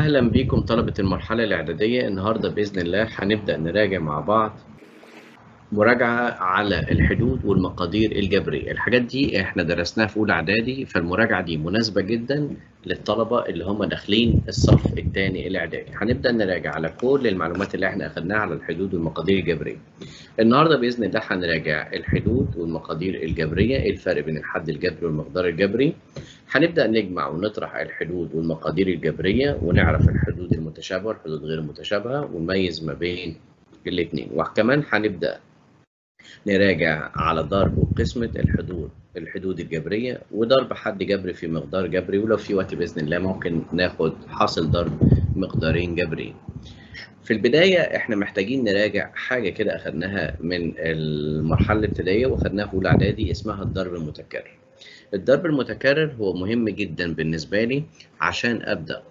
أهلا بكم طلبة المرحلة الإعدادية النهاردة بإذن الله هنبدأ نراجع مع بعض مراجعة على الحدود والمقادير الجبرية الحاجات دي احنا درسناها في أولى إعدادي فالمراجعة دي مناسبة جدا للطلبة اللي هم داخلين الصف الثاني الإعدادي هنبدأ نراجع على كل المعلومات اللي احنا أخدناها على الحدود والمقادير الجبرية النهاردة بإذن الله هنراجع الحدود والمقادير الجبرية ايه الفرق بين الحد الجبري والمقدار الجبري هنبدأ نجمع ونطرح الحدود والمقادير الجبرية ونعرف الحدود المتشابهة والحدود غير المتشابهة ونميز ما بين الاثنين وكمان هنبدأ نراجع على ضرب وقسمة الحدود الحدود الجبرية وضرب حد جبري في مقدار جبري ولو في وقت بإذن الله ممكن ناخد حاصل ضرب مقدارين جبريين في البداية احنا محتاجين نراجع حاجة كده أخدناها من المرحلة الابتدائية وأخدناها في أولى إعدادي اسمها الضرب المتكرر الضرب المتكرر هو مهم جدا بالنسبة لي عشان أبدأ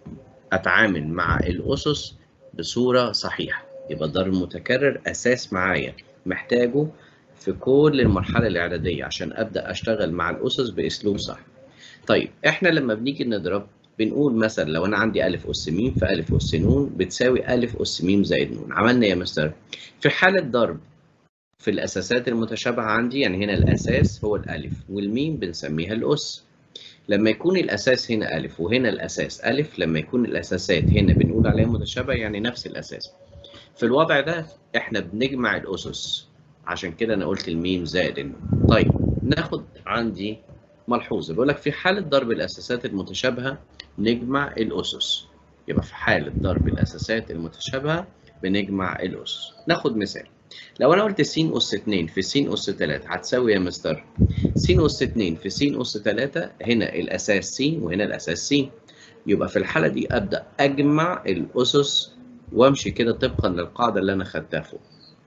أتعامل مع الأسس بصورة صحيحة يبقى الضرب المتكرر أساس معايا محتاجه في كل المرحلة الإعدادية عشان أبدأ أشتغل مع الأسس بأسلوب صح. طيب إحنا لما بنيجي نضرب بنقول مثلا لو أنا عندي ألف أس م فألف أس ن بتساوي ألف أس م زائد ن. عملنا إيه يا مستر؟ في حالة ضرب في الأساسات المتشابهة عندي يعني هنا الأساس هو الألف والميم بنسميها الأس. لما يكون الأساس هنا ألف وهنا الأساس ألف لما يكون الأساسات هنا بنقول عليها متشابهة يعني نفس الأساس. في الوضع ده احنا بنجمع الاسس عشان كده انا قلت الميم زائد النون طيب ناخد عندي ملحوظه بيقول لك في حاله ضرب الاساسات المتشابهه نجمع الاسس يبقى في حاله ضرب الاساسات المتشابهه بنجمع الاسس ناخد مثال لو انا قلت س اس 2 في س اس 3 هتساوي يا مستر س اس 2 في س اس 3 هنا الاساس س وهنا الاساس س يبقى في الحاله دي ابدا اجمع الاسس وامشي كده طبقا للقاعده اللي انا خدتها فوق.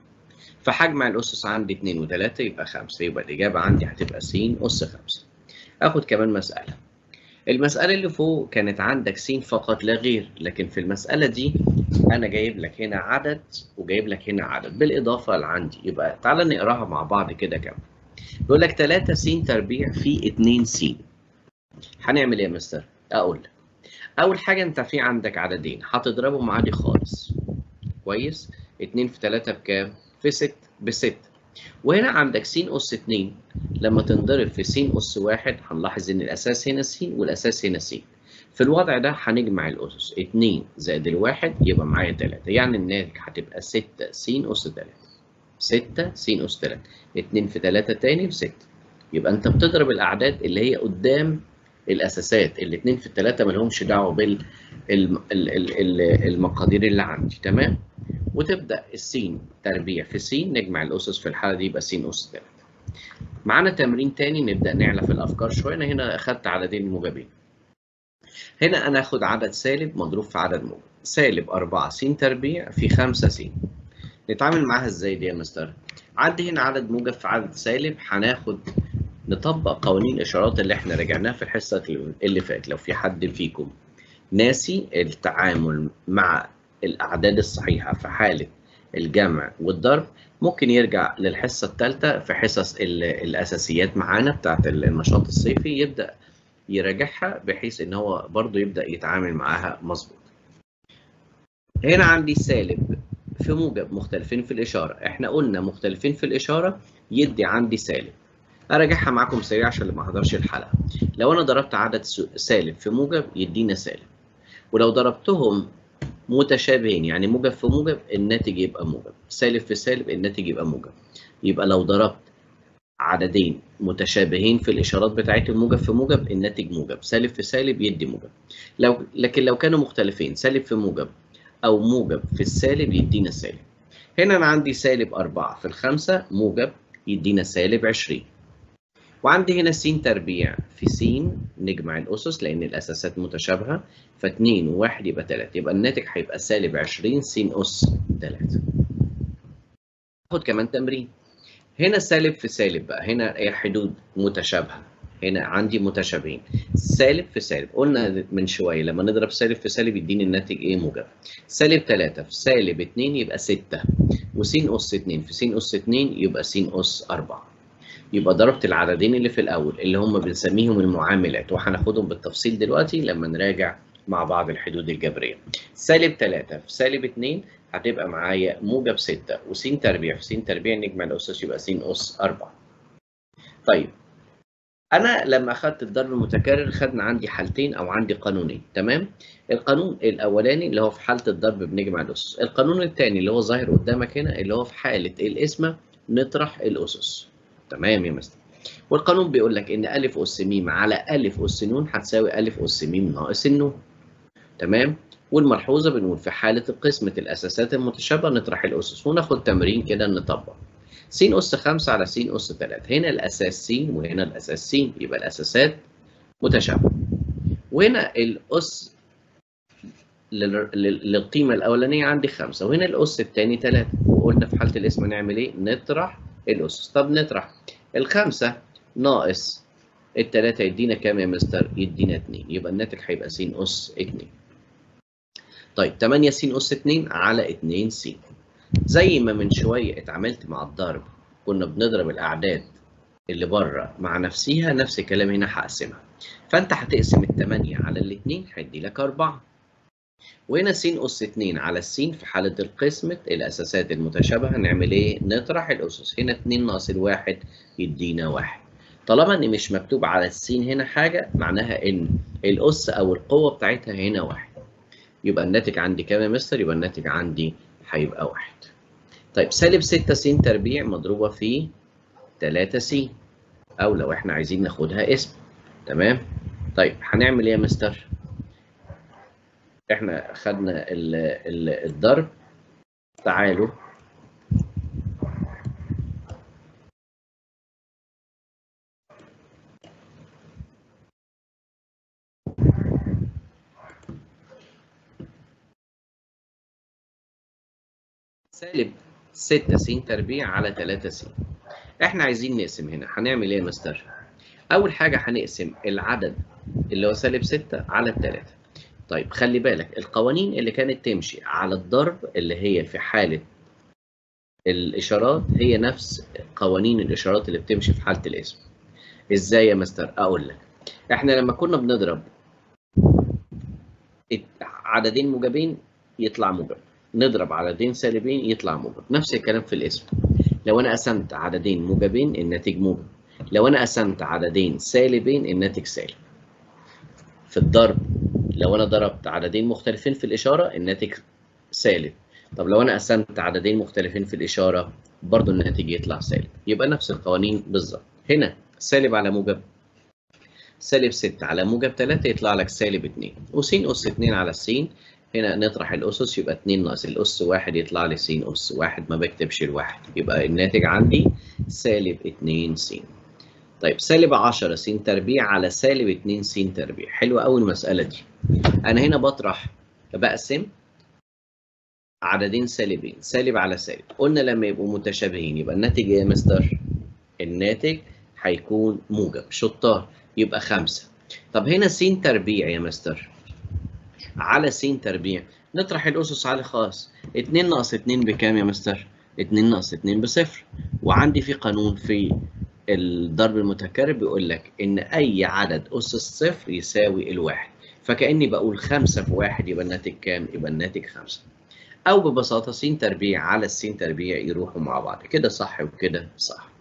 فهجمع الاسس عندي 2 و3 يبقى 5 يبقى الاجابه عندي هتبقى س اس 5. اخد كمان مساله. المساله اللي فوق كانت عندك س فقط لا غير لكن في المساله دي انا جايب لك هنا عدد وجايب لك هنا عدد بالاضافه لعندي يبقى تعالى نقراها مع بعض كده كام. بيقول لك 3 س تربيع في 2 س. هنعمل ايه يا مستر؟ اقول لك. اول حاجه انت في عندك عددين هتضربهم عادي خالص كويس 2 في 3 بكام في 6 ب 6 وهنا عندك س اس 2 لما تنضرب في س اس 1 هنلاحظ ان الاساس هنا س والاساس هنا س في الوضع ده هنجمع الاسس 2 زائد الواحد يبقى معايا 3 يعني الناتج هتبقى 6 س اس 3 6 س اس 3 2 في 3 تاني ب 6 يبقى انت بتضرب الاعداد اللي هي قدام الاساسات الاثنين في الثلاثه ما لهمش دعوه بالمقادير اللي عندي تمام وتبدا السين تربيع في س نجمع الاسس في الحاله دي يبقى س اس 3 معانا تمرين تاني نبدا نعلى في الافكار شويه انا هنا اخدت عددين موجبين هنا انا اخد عدد سالب مضروب في عدد موجب سالب 4 س تربيع في 5 س نتعامل معاها ازاي دي يا مستر عندي هنا عدد موجب في عدد سالب هناخد نطبق قوانين الاشارات اللي احنا راجعناها في الحصه اللي فاتت لو في حد فيكم ناسي التعامل مع الاعداد الصحيحه في حاله الجمع والضرب ممكن يرجع للحصه الثالثه في حصص الاساسيات معانا بتاعه النشاط الصيفي يبدا يراجعها بحيث ان هو برضه يبدا يتعامل معاها مظبوط هنا عندي سالب في موجب مختلفين في الاشاره احنا قلنا مختلفين في الاشاره يدي عندي سالب اراجعها معاكم سريع عشان اللي ما حضرش الحلقه لو انا ضربت عدد سالب في موجب يدينا سالب ولو ضربتهم متشابهين يعني موجب في موجب الناتج يبقى موجب سالب في سالب الناتج يبقى موجب يبقى لو ضربت عددين متشابهين في الاشارات بتاعتهم موجب في موجب الناتج موجب سالب في سالب يدي موجب لو لكن لو كانوا مختلفين سالب في موجب او موجب في السالب يدينا سالب هنا انا عندي سالب 4 في الخمسة موجب يدينا سالب 20 وعندي هنا س تربيع في س نجمع الأسس لأن الأساسات متشابهة ف2 و1 يبقى 3 يبقى الناتج هيبقى سالب 20 س أس 3 ناخد كمان تمرين هنا سالب في سالب بقى هنا هي حدود متشابهة هنا عندي متشابهين سالب في سالب قلنا من شوية لما نضرب سالب في سالب يديني الناتج إيه موجب سالب 3 في سالب 2 يبقى 6 وس أس 2 في س أس 2 يبقى س أس 4 يبقى ضربت العددين اللي في الأول اللي هم بنسميهم المعاملات وهناخدهم بالتفصيل دلوقتي لما نراجع مع بعض الحدود الجبرية سالب 3 في سالب 2 هتبقى معايا موجب 6 وس تربيع في س تربيع نجمع الأسس يبقى س أس 4 طيب أنا لما أخدت الضرب المتكرر خدنا عندي حالتين أو عندي قانونين تمام القانون الأولاني اللي هو في حالة الضرب بنجمع الأسس القانون الثاني اللي هو ظاهر قدامك هنا اللي هو في حالة القسمة نطرح الأسس تمام يا مستر والقانون بيقول لك ان الف اس م على الف اس ن هتساوي الف اس م ناقص النون تمام والملحوظه بنقول في حاله قسمه الاساسات المتشابهه نطرح الاسس وناخد تمرين كده نطبق س اس 5 على س اس 3 هنا الاساس س وهنا الاساس س يبقى الاساسات متشابهه وهنا الاس للقيمه الاولانيه عندي 5 وهنا الاس الثاني 3 وقلنا في حاله الاسم نعمل ايه نطرح الاسس طب نطرح الخمسة ناقص التلاتة يدينا كام يا مستر؟ يدينا اتنين يبقى الناتج هيبقى س أس اتنين. طيب تمانية س أس اتنين على اتنين س. زي ما من شوية اتعاملت مع الضرب كنا بنضرب الأعداد اللي بره مع نفسيها نفس الكلام هنا هقسمها. فأنت هتقسم التمانية على الاتنين هيدي لك أربعة. وهنا س أس 2 على الس في حالة القسمة الأساسات المتشابهة نعمل إيه؟ نطرح الأسس، هنا 2 ناقص الواحد يدينا واحد. طالما إن مش مكتوب على السين هنا حاجة معناها إن الأس أو القوة بتاعتها هنا واحد. يبقى الناتج عندي كام يا مستر؟ يبقى الناتج عندي هيبقى واحد. طيب سالب 6 س تربيع مضروبة في 3 س أو لو إحنا عايزين ناخدها اسم. تمام؟ طيب هنعمل إيه يا مستر؟ احنا خدنا ال ال الضرب تعالوا سالب 6 س تربيع على 3 س احنا عايزين نقسم هنا هنعمل ايه يا مستر اول حاجه هنقسم العدد اللي هو سالب 6 على 3 طيب خلي بالك القوانين اللي كانت تمشي على الضرب اللي هي في حالة الإشارات هي نفس قوانين الإشارات اللي بتمشي في حالة الاسم. إزاي يا مستر؟ أقول لك. إحنا لما كنا بنضرب عددين موجبين يطلع موجب. نضرب عددين سالبين يطلع موجب. نفس الكلام في الاسم. لو أنا قسمت عددين موجبين الناتج موجب. لو أنا قسمت عددين سالبين الناتج سالب. في الضرب لو انا ضربت عددين مختلفين في الاشاره الناتج سالب طب لو انا قسمت عددين مختلفين في الاشاره برضو الناتج يطلع سالب يبقى نفس القوانين بالظبط هنا سالب على موجب سالب 6 على موجب 3 يطلع لك سالب 2 وس اس 2 على س هنا نطرح الاسس يبقى 2 ناقص الاس 1 يطلع لي س اس 1 ما بكتبش الواحد يبقى الناتج عندي سالب 2 س طيب سالب 10 س تربيع على سالب 2 س تربيع حلوه قوي المساله دي انا هنا بطرح بقسم عددين سالبين سالب على سالب قلنا لما يبقوا متشابهين يبقى الناتج ايه يا مستر الناتج هيكون موجب شطار يبقى 5 طب هنا س تربيع يا مستر على س تربيع نطرح الاسس على خاص 2 ناقص 2 بكام يا مستر 2 ناقص 2 بصفر وعندي في قانون في الضرب المتكرر بيقول لك ان اي عدد اس الصفر يساوي الواحد فكاني بقول 5 في 1 يبقى الناتج كام يبقى الناتج 5 او ببساطه س تربيع على الس تربيع يروحوا مع بعض كده صح وكده صح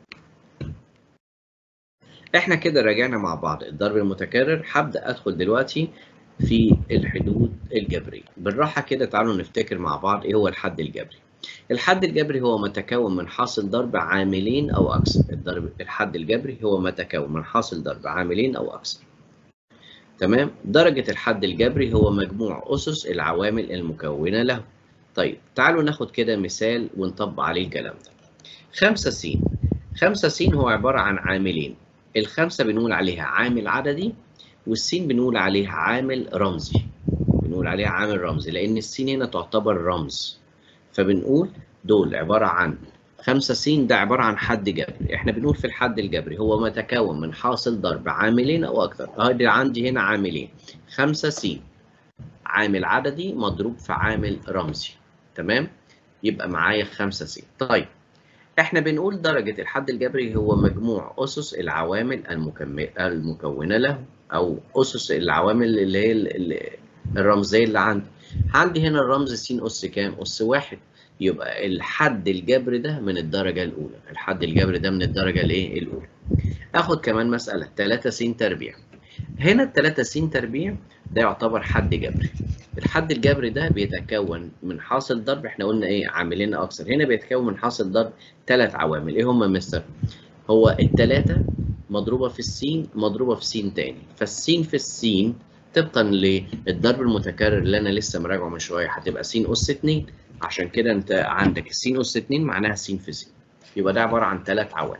احنا كده راجعنا مع بعض الضرب المتكرر هبدا ادخل دلوقتي في الحدود الجبريه بالراحه كده تعالوا نفتكر مع بعض ايه هو الحد الجبري الحد الجبري هو ما تكون من حاصل ضرب عاملين او اكثر الضرب الحد الجبري هو ما تكون من حاصل ضرب عاملين او اكثر تمام درجه الحد الجبري هو مجموع اسس العوامل المكونه له طيب تعالوا ناخد كده مثال ونطبق عليه الكلام ده 5 س 5 س هو عباره عن عاملين الخمسه بنقول عليها عامل عددي والسين بنقول عليها عامل رمزي بنقول عليها عامل رمزي لان السين هنا تعتبر رمز فبنقول دول عبارة عن 5 س ده عبارة عن حد جبري احنا بنقول في الحد الجبري هو ما تكون من حاصل ضرب عاملين او اكثر ادي عندي هنا عاملين 5 س عامل عددي مضروب في عامل رمزي تمام يبقى معايا 5 س طيب احنا بنقول درجة الحد الجبري هو مجموع أسس العوامل المكونة له أو أسس العوامل اللي هي الرمزيه اللي عندي عندي هنا الرمز س اس كام اس واحد يبقى الحد الجبر ده من الدرجه الاولى الحد الجبر ده من الدرجه الايه الاولى اخد كمان مساله 3 س تربيع هنا ال 3 س تربيع ده يعتبر حد جبري الحد الجبري ده بيتكون من حاصل ضرب احنا قلنا ايه عاملين اكثر هنا بيتكون من حاصل ضرب ثلاث عوامل ايه هم مستر هو الثلاثه مضروبه في السين مضروبه في سين تاني فالسين في السين طبقا للضرب المتكرر اللي انا لسه مراجعه من شويه هتبقى س اس 2 عشان كده انت عندك س اس 2 معناها س في س يبقى ده عباره عن ثلاث عوامل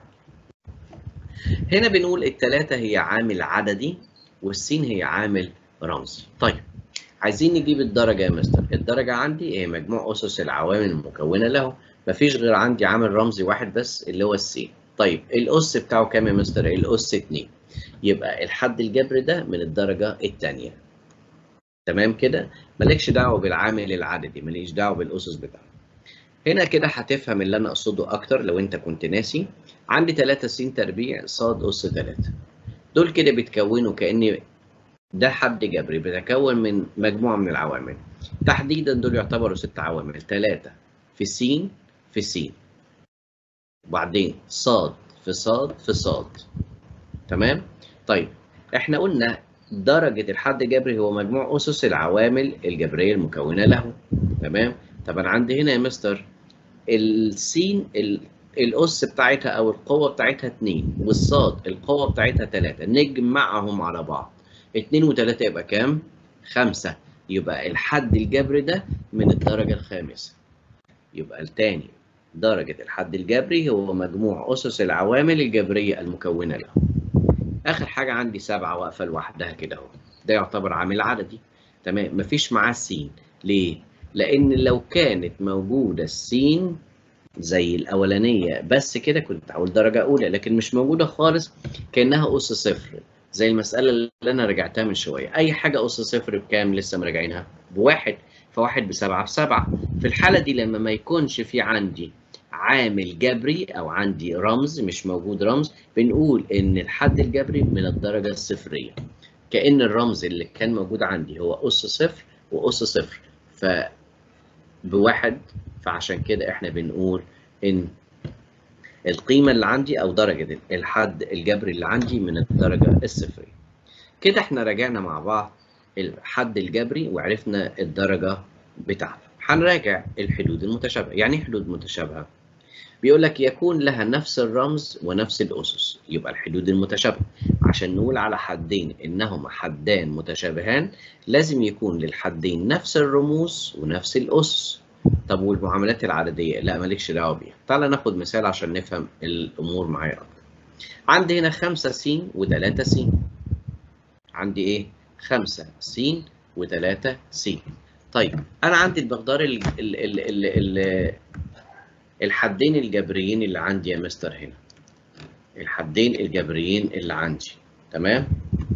هنا بنقول الثلاثه هي عامل عددي والسين هي عامل رمزي طيب عايزين نجيب الدرجه يا مستر الدرجه عندي هي مجموع اسس العوامل المكونه له مفيش غير عندي عامل رمزي واحد بس اللي هو السين طيب الاس بتاعه كام يا مستر الاس 2 يبقى الحد الجبري ده من الدرجه الثانيه تمام كده مالكش دعوه بالعامل العددي ماليش دعوه بالاسس بتاعته هنا كده هتفهم اللي انا اقصده اكتر لو انت كنت ناسي عندي 3 س تربيع ص اس 3 دول كده بيتكونوا كان ده حد جبري بيتكون من مجموعه من العوامل تحديدا دول يعتبروا ست عوامل 3 في س في س وبعدين ص في ص في ص تمام طيب احنا قلنا درجة الحد الجبري هو مجموع أسس العوامل الجبرية المكونة له تمام طب أنا عندي هنا يا مستر السين الأس بتاعتها أو القوة بتاعتها 2 والصاد القوة بتاعتها 3 نجمعهم على بعض 2 و3 يبقى كام؟ 5 يبقى الحد الجبري ده من الدرجة الخامسة يبقى التاني درجة الحد الجبري هو مجموع أسس العوامل الجبرية المكونة له اخر حاجه عندي سبعه واقفه لوحدها كده اهو ده يعتبر عامل عددي تمام مفيش معاه السين ليه لان لو كانت موجوده السين زي الاولانيه بس كده كنت هقول درجه اولى لكن مش موجوده خالص كانها اس صفر زي المساله اللي انا رجعتها من شويه اي حاجه اس صفر بكام لسه مراجعينها بواحد فواحد بسبعه بسبعه في الحاله دي لما ما يكونش في عندي عامل جبري او عندي رمز مش موجود رمز بنقول ان الحد الجبري من الدرجه الصفريه كان الرمز اللي كان موجود عندي هو اس صفر واس صفر ف بواحد فعشان كده احنا بنقول ان القيمه اللي عندي او درجه الحد الجبري اللي عندي من الدرجه الصفريه كده احنا راجعنا مع بعض الحد الجبري وعرفنا الدرجه بتاعته هنراجع الحدود المتشابهه يعني ايه حدود متشابهه بيقول لك يكون لها نفس الرمز ونفس الأسس يبقى الحدود المتشابهة عشان نقول على حدين إنهما حدان متشابهان لازم يكون للحدين نفس الرموز ونفس الأسس طب والمعاملات العددية لا مالكش دعوة بيها تعال ناخد مثال عشان نفهم الأمور معايا أكتر عندي هنا 5 س و3 س عندي إيه 5 س و3 س طيب أنا عندي المقدار ال ال ال ال ال الحدين الجبريين اللي عندي يا مستر هنا الحدين الجبريين اللي عندي تمام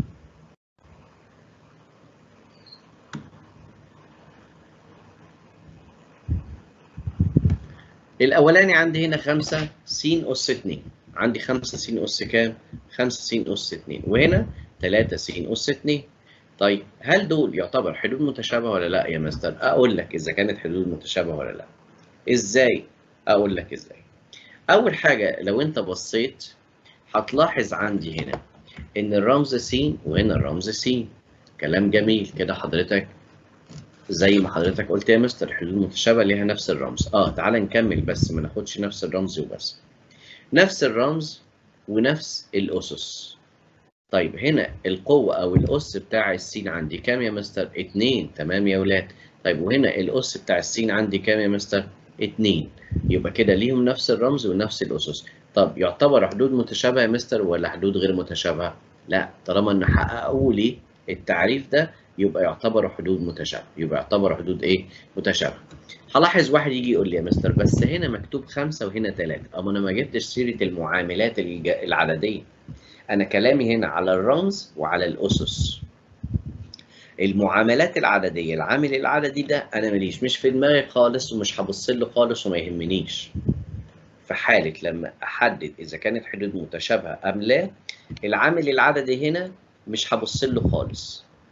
الاولاني عندي هنا 5 س اس 2 عندي 5 س اس كام 5 س اس 2 وهنا 3 س اس 2 طيب هل دول يعتبر حدود متشابهه ولا لا يا مستر اقول لك اذا كانت حدود متشابهه ولا لا ازاي اقول لك ازاي اول حاجه لو انت بصيت هتلاحظ عندي هنا ان الرمز س وهنا الرمز س كلام جميل كده حضرتك زي ما حضرتك قلت يا مستر الحدود متشابهه ليها نفس الرمز اه تعال نكمل بس ما ناخدش نفس الرمز وبس نفس الرمز ونفس الاسس طيب هنا القوه او الاس بتاع السين عندي كام يا مستر 2 تمام يا ولاد طيب وهنا الاس بتاع السين عندي كام يا مستر 2 يبقى كده ليهم نفس الرمز ونفس الاسس طب يعتبر حدود متشابهه يا مستر ولا حدود غير متشابهه لا طالما ان حققوا لي التعريف ده يبقى يعتبر حدود متشابهه يبقى يعتبر حدود ايه متشابهه هلاحظ واحد يجي يقول لي يا مستر بس هنا مكتوب خمسة وهنا ثلاثة أما أنا ما جبتش سيرة المعاملات العددية أنا كلامي هنا على الرمز وعلى الأسس المعاملات العدديه العامل العددي ده انا ماليش مش في دماغي خالص ومش هبص له خالص وما يهمنيش في حاله لما احدد اذا كانت حدود متشابهه ام لا العامل العددي هنا مش هبص له خالص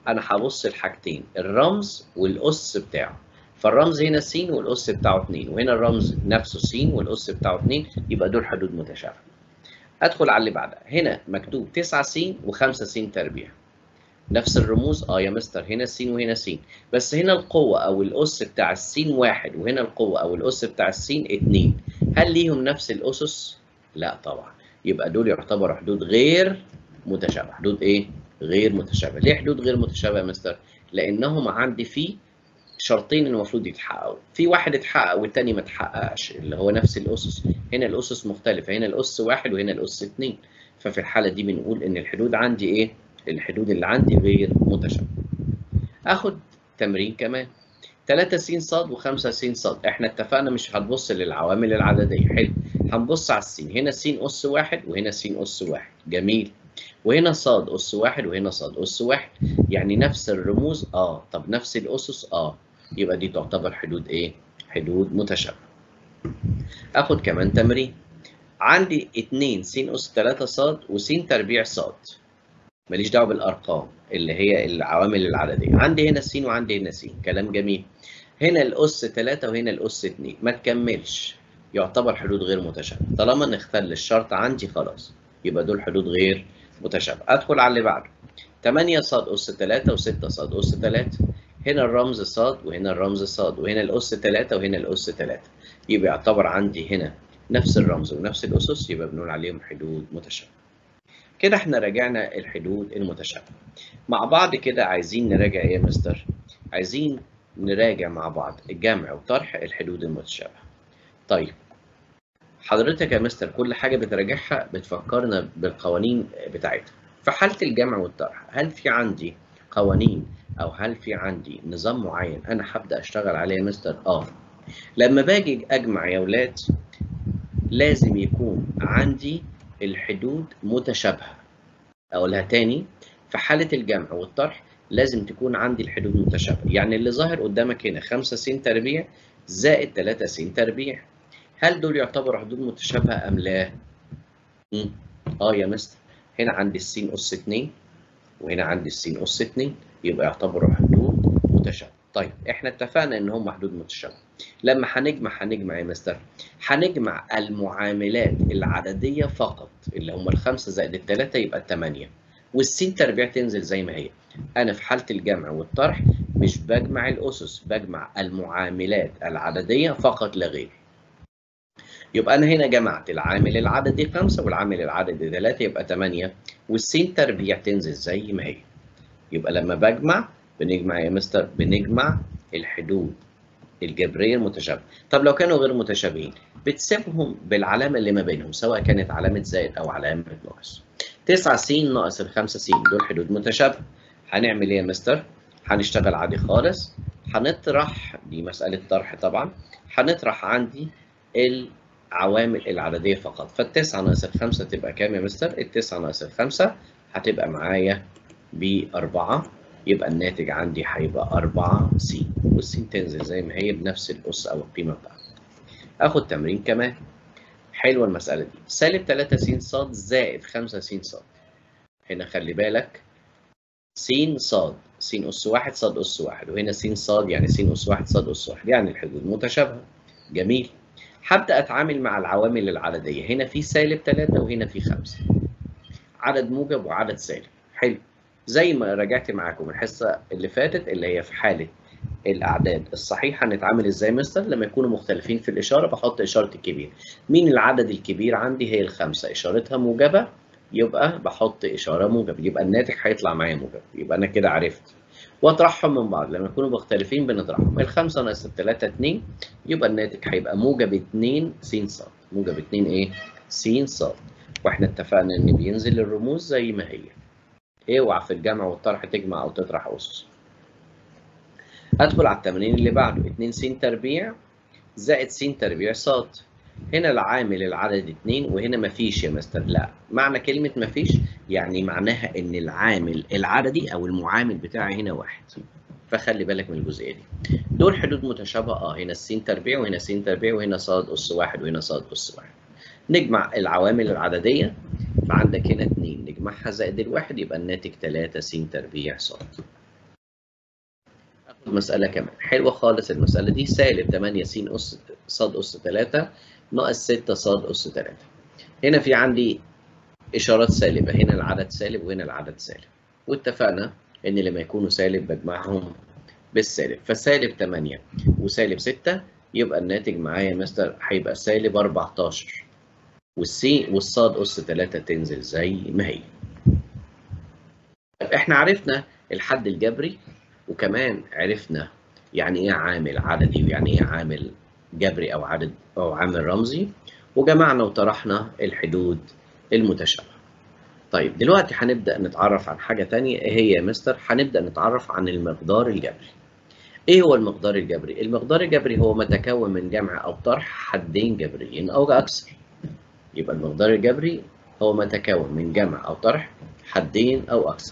انا هبص لحاجتين الرمز والاس بتاعه فالرمز هنا س والاس بتاعه 2 وهنا الرمز نفسه س والاس بتاعه 2 يبقى دول حدود متشابهه ادخل على اللي بعدها هنا مكتوب 9 س و5 س تربيع نفس الرموز اه يا مستر هنا س وهنا س بس هنا القوه او الاس بتاع السين واحد وهنا القوه او الاس بتاع السين 2 هل ليهم نفس الاسس لا طبعا يبقى دول يعتبروا حدود غير متشابهه حدود ايه غير متشابهه ليه حدود غير متشابهه يا مستر لانهم عندي في شرطين المفروض يتحققوا في واحد اتحقق والتاني ما اتحققش اللي هو نفس الاسس هنا الاسس مختلفه هنا الاس واحد وهنا الاس اتنين ففي الحاله دي بنقول ان الحدود عندي ايه الحدود اللي عندي غير متشابهه اخد تمرين كمان 3 س ص و5 س ص احنا اتفقنا مش هنبص للعوامل العدديه حلو هنبص على السين هنا س اس واحد وهنا س اس واحد جميل وهنا ص اس واحد وهنا ص اس واحد يعني نفس الرموز اه طب نفس الاسس اه يبقى دي تعتبر حدود ايه حدود متشابهه اخد كمان تمرين عندي 2 س اس 3 ص وس تربيع ص ماليش دعوه بالارقام اللي هي العوامل العدديه عندي هنا س وعندي هنا س كلام جميل هنا الاس 3 وهنا الاس 2 ما تكملش يعتبر حدود غير متشابهه طالما نختل الشرط عندي خلاص يبقى دول حدود غير متشابهه ادخل على اللي بعده 8 ص اس 3 و6 ص اس 3 هنا الرمز ص وهنا الرمز ص وهنا الاس 3 وهنا الاس 3 يبقى يعتبر عندي هنا نفس الرمز ونفس الاسس يبقى بنقول عليهم حدود متشابهه كده احنا راجعنا الحدود المتشابهه مع بعض كده عايزين نراجع ايه يا مستر عايزين نراجع مع بعض الجمع وطرح الحدود المتشابهه طيب حضرتك يا مستر كل حاجه بتراجعها بتفكرنا بالقوانين بتاعتها في حاله الجمع والطرح هل في عندي قوانين او هل في عندي نظام معين انا هبدا اشتغل عليه يا مستر اه لما باجي اجمع يا ولاد لازم يكون عندي الحدود متشابهه اقولها تاني في حاله الجمع والطرح لازم تكون عندي الحدود متشابهه يعني اللي ظاهر قدامك هنا 5 س تربيع زائد 3 س تربيع هل دول يعتبروا حدود متشابهه ام لا مم. اه يا مستر هنا عندي السين اس 2 وهنا عندي السين اس 2 يبقى يعتبروا حدود متشابهه طيب احنا اتفقنا ان هم حدود متشابهه لما هنجمع هنجمع يا مستر هنجمع المعاملات العدديه فقط اللي هم الخمسه زائد الثلاثه يبقى الثمانيه والسين تربيع تنزل زي ما هي انا في حاله الجمع والطرح مش بجمع الاسس بجمع المعاملات العدديه فقط لا غير يبقى انا هنا جمعت العامل العددي 5 والعامل العددي 3 يبقى 8 والسين تربيع تنزل زي ما هي يبقى لما بجمع بنجمع يا مستر بنجمع الحدود الجبريه المتشابهه طب لو كانوا غير متشابهين بتسيبهم بالعلامه اللي ما بينهم سواء كانت علامه زائد او علامه ناقص 9 س ناقص ال 5 س دول حدود متشابهه هنعمل ايه يا مستر هنشتغل عادي خالص هنطرح دي مساله طرح طبعا هنطرح عندي العوامل العدديه فقط فالتسعة ناقص الخمسة تبقى كام يا مستر؟ التسعة ناقص الخمسة هتبقى معايا بأربعة يبقى الناتج عندي هيبقى 4 س والسين تنزل زي ما هي بنفس الأس أو القيمة بتاعتها. آخد تمرين كمان حلوة المسألة دي سالب 3 س ص زائد 5 س ص هنا خلي بالك س ص س أس واحد ص أس واحد وهنا س ص يعني س أس واحد ص أس واحد يعني الحدود متشابهة جميل هبدأ أتعامل مع العوامل العددية هنا في سالب 3 وهنا في 5 عدد موجب وعدد سالب حلو زي ما راجعت معاكم الحصة اللي فاتت اللي هي في حالة الأعداد الصحيحة نتعامل إزاي مستر لما يكونوا مختلفين في الإشارة بحط إشارة الكبير مين العدد الكبير عندي هي الخمسة إشارتها موجبة يبقى بحط إشارة موجب يبقى الناتج هيطلع معايا موجب يبقى أنا كده عرفت واطرحهم من بعض لما يكونوا مختلفين بنطرحهم الخمسة ناقص التلاتة اتنين يبقى الناتج هيبقى موجب اتنين س ص موجب اتنين ايه س ص واحنا اتفقنا ان بينزل الرموز زي ما هي اوعى في الجمع والطرح تجمع او تطرح اسس ادخل على التمرين اللي بعده 2 س تربيع زائد س تربيع ص هنا العامل العدد 2 وهنا مفيش يا مستر لا معنى كلمة مفيش يعني معناها ان العامل العددي او المعامل بتاعي هنا واحد فخلي بالك من الجزئية دي دول حدود متشابهة اه هنا س تربيع وهنا س تربيع وهنا ص أس واحد وهنا ص أس واحد نجمع العوامل العددية فعندك هنا 2 نجمعها زائد الواحد يبقى الناتج 3 س تربيع ص مسألة كمان حلوة خالص المسألة دي سالب 8 س أس ص أس 3 ناقص 6 ص أس 3 هنا في عندي إشارات سالبة هنا العدد سالب وهنا العدد سالب واتفقنا إن لما يكونوا سالب بجمعهم بالسالب فسالب 8 وسالب 6 يبقى الناتج معايا يا مستر هيبقى سالب 14 والسي والصاد أس 3 تنزل زي ما هي طب احنا عرفنا الحد الجبري وكمان عرفنا يعني ايه عامل عددي ويعني ايه عامل جبري او عدد او عامل رمزي وجمعنا وطرحنا الحدود المتشابهه. طيب دلوقتي هنبدا نتعرف عن حاجه ثانيه ايه هي يا مستر؟ هنبدا نتعرف عن المقدار الجبري. ايه هو المقدار الجبري؟ المقدار الجبري هو ما تكون من جمع او طرح حدين جبريين او اكثر. يبقى المقدار الجبري هو ما تكون من جمع او طرح حدين او اكثر.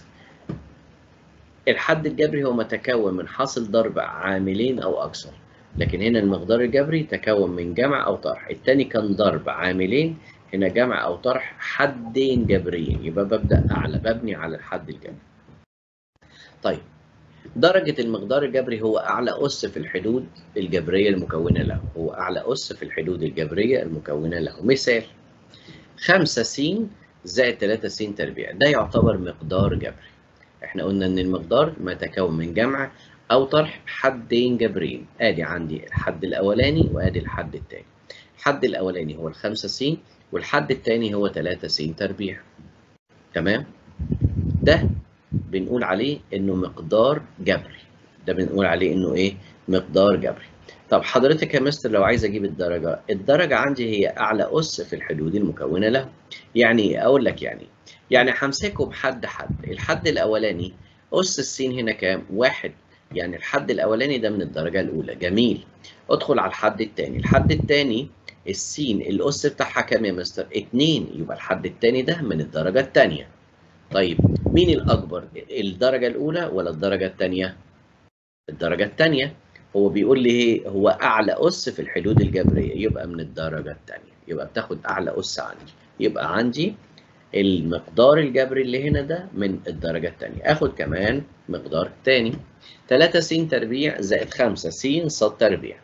الحد الجبري هو ما تكون من حاصل ضرب عاملين أو أكثر لكن هنا المقدار الجبري تكون من جمع أو طرح التاني كان ضرب عاملين هنا جمع أو طرح حدين جبريين يبقى ببدأ أعلى ببني على الحد الجبري طيب درجة المقدار الجبري هو أعلى أس في الحدود الجبرية المكونة له هو أعلى أس في الحدود الجبرية المكونة له مثال 5 س زائد 3 س تربيع ده يعتبر مقدار جبري احنا قلنا ان المقدار ما تكون من جمع او طرح حدين جبريين ادي عندي الحد الاولاني وادي الحد الثاني الحد الاولاني هو الخمسة س والحد الثاني هو 3 س تربيع تمام ده بنقول عليه انه مقدار جبري ده بنقول عليه انه ايه مقدار جبري طب حضرتك يا مستر لو عايز اجيب الدرجه الدرجه عندي هي اعلى اس في الحدود المكونه له يعني اقول لك يعني يعني همسكه بحد حد الحد الاولاني اس السين هنا كام واحد يعني الحد الاولاني ده من الدرجه الاولى جميل ادخل على الحد الثاني الحد الثاني السين الاس بتاعها كام يا مستر 2 يبقى الحد الثاني ده من الدرجه الثانيه طيب مين الاكبر الدرجه الاولى ولا الدرجه الثانيه الدرجه الثانيه هو بيقول لي ايه هو اعلى اس في الحدود الجبريه يبقى من الدرجه الثانيه يبقى بتاخد اعلى اس عندي يبقى عندي المقدار الجبري اللي هنا ده من الدرجه الثانيه اخد كمان مقدار تاني 3 س تربيع زائد 5 س ص تربيع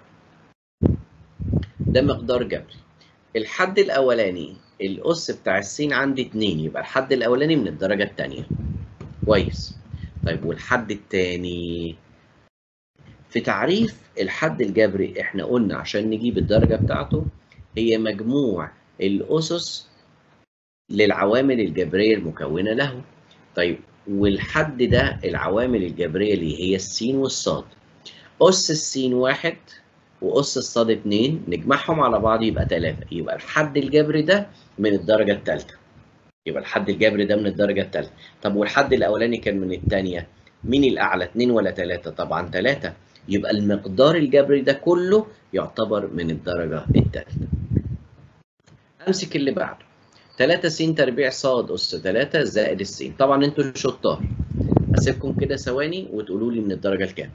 ده مقدار جبري الحد الاولاني الاس بتاع السين عندي 2 يبقى الحد الاولاني من الدرجه الثانيه كويس طيب والحد الثاني في تعريف الحد الجبري احنا قلنا عشان نجيب الدرجة بتاعته هي مجموع الأسس للعوامل الجبرية المكونة له طيب والحد ده العوامل الجبرية اللي هي السين والصاد أس السين واحد وأس الصاد اتنين نجمعهم على بعض يبقى تلاتة يبقى الحد الجبري ده من الدرجة التالتة يبقى الحد الجبري ده من الدرجة التالتة طب والحد الأولاني كان من التانية مين الأعلى اتنين ولا تلاتة طبعا تلاتة يبقى المقدار الجبري ده كله يعتبر من الدرجة الثالثة. أمسك اللي بعده 3 س تربيع ص أس 3 زائد السين، طبعا أنتوا شطار. أسيبكم كده ثواني وتقولوا لي من الدرجة الكام.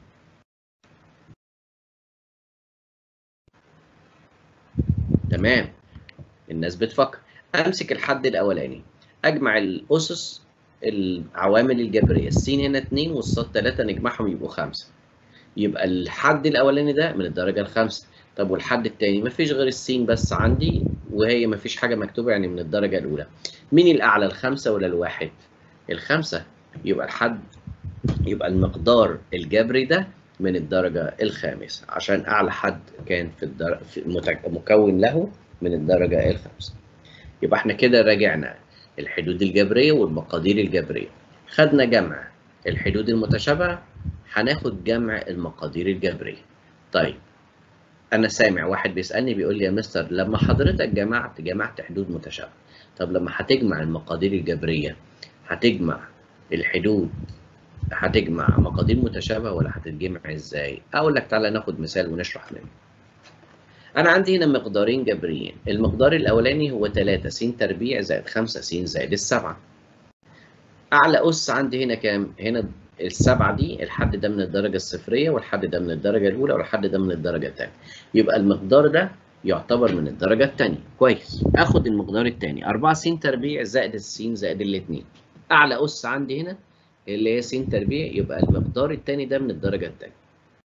تمام الناس بتفكر أمسك الحد الأولاني أجمع الأسس العوامل الجبرية السين هنا 2 والصاد 3 نجمعهم يبقوا 5 يبقى الحد الاولاني ده من الدرجه الخامسه طب والحد الثاني مفيش غير السين بس عندي وهي مفيش حاجه مكتوبه يعني من الدرجه الاولى مين الاعلى الخمسه ولا الواحد الخمسه يبقى الحد يبقى المقدار الجبري ده من الدرجه الخامسه عشان اعلى حد كان في, الدر... في المتك... مكون له من الدرجه الخامسه يبقى احنا كده راجعنا الحدود الجبريه والمقادير الجبريه خدنا جمع الحدود المتشابهه هناخد جمع المقادير الجبرية. طيب أنا سامع واحد بيسألني بيقول لي يا مستر لما حضرتك جمعت جمعت حدود متشابهة، طب لما هتجمع المقادير الجبرية هتجمع الحدود هتجمع مقادير متشابهة ولا هتتجمع إزاي؟ أقول لك تعالى ناخد مثال ونشرح منه. أنا عندي هنا مقدارين جبريين، المقدار الأولاني هو 3 س تربيع زائد 5 س زائد السبعة. أعلى أس عندي هنا كام؟ هنا السبعة دي الحد ده من الدرجة الصفرية والحد ده من الدرجة الأولى والحد ده من الدرجة الثانية. يبقى المقدار ده يعتبر من الدرجة الثانية. كويس. آخد المقدار الثاني 4 س تربيع زائد السين زائد الاثنين. أعلى أس عندي هنا اللي هي س تربيع يبقى المقدار الثاني ده من الدرجة الثانية.